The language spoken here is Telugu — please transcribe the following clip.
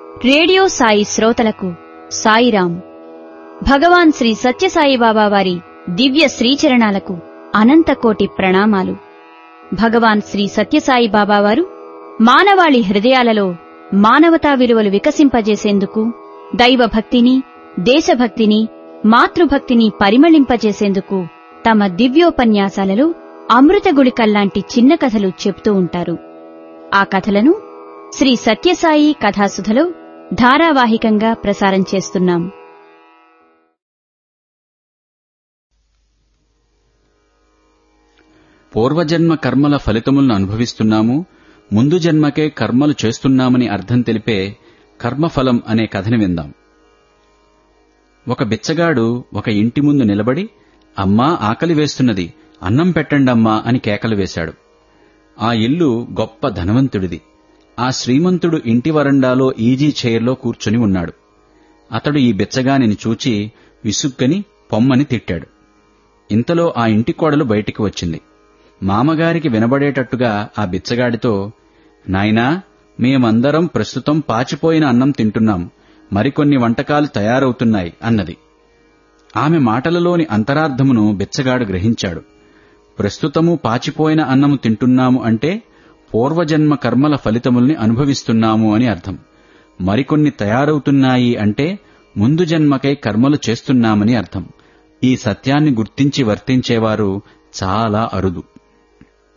రేడియో సాయి శ్రోతలకు సాయిరాం భగవాన్ శ్రీ సత్యసాయి బాబా వారి దివ్య శ్రీచరణాలకు అనంతకోటి ప్రణామాలు భగవాన్ శ్రీ సత్యసాయి బాబా వారు మానవాళి హృదయాలలో మానవతా విలువలు వికసింపజేసేందుకు దైవభక్తిని దేశభక్తిని మాతృభక్తిని పరిమళింపజేసేందుకు తమ దివ్యోపన్యాసాలలో అమృత గుళికల్లాంటి చిన్న కథలు చెప్తూ ఉంటారు ఆ కథలను శ్రీ సత్యసాయి కథాసుధలో ధారావాహికంగా ప్రసారం చేస్తున్నాం పూర్వజన్మ కర్మల ఫలితములను అనుభవిస్తున్నాము ముందు జన్మకే కర్మలు చేస్తున్నామని అర్థం తెలిపే కర్మఫలం అనే కథని విందాం ఒక బిచ్చగాడు ఒక ఇంటి ముందు నిలబడి అమ్మా ఆకలి వేస్తున్నది అన్నం పెట్టండమ్మా అని కేకలు వేశాడు ఆ ఇల్లు గొప్ప ధనవంతుడిది ఆ శ్రీమంతుడు ఇంటి వరండాలో ఈజీ చైర్లో కూర్చుని ఉన్నాడు అతడు ఈ బిచ్చగానిని చూచి విసుగ్గని పొమ్మని తిట్టాడు ఇంతలో ఆ ఇంటి కోడలు బయటికి వచ్చింది మామగారికి వినబడేటట్టుగా ఆ బిచ్చగాడితో నాయనా మేమందరం ప్రస్తుతం పాచిపోయిన అన్నం తింటున్నాం మరికొన్ని వంటకాలు తయారవుతున్నాయి అన్నది ఆమె మాటలలోని అంతరార్థమును బిచ్చగాడు గ్రహించాడు ప్రస్తుతము పాచిపోయిన అన్నము తింటున్నాము అంటే పూర్వజన్మ కర్మల ఫలితముల్ని అనుభవిస్తున్నాము అని అర్థం మరికొన్ని తయారవుతున్నాయి అంటే ముందు జన్మకై కర్మలు చేస్తున్నామని అర్థం ఈ సత్యాన్ని గుర్తించి వర్తించేవారు చాలా అరుదు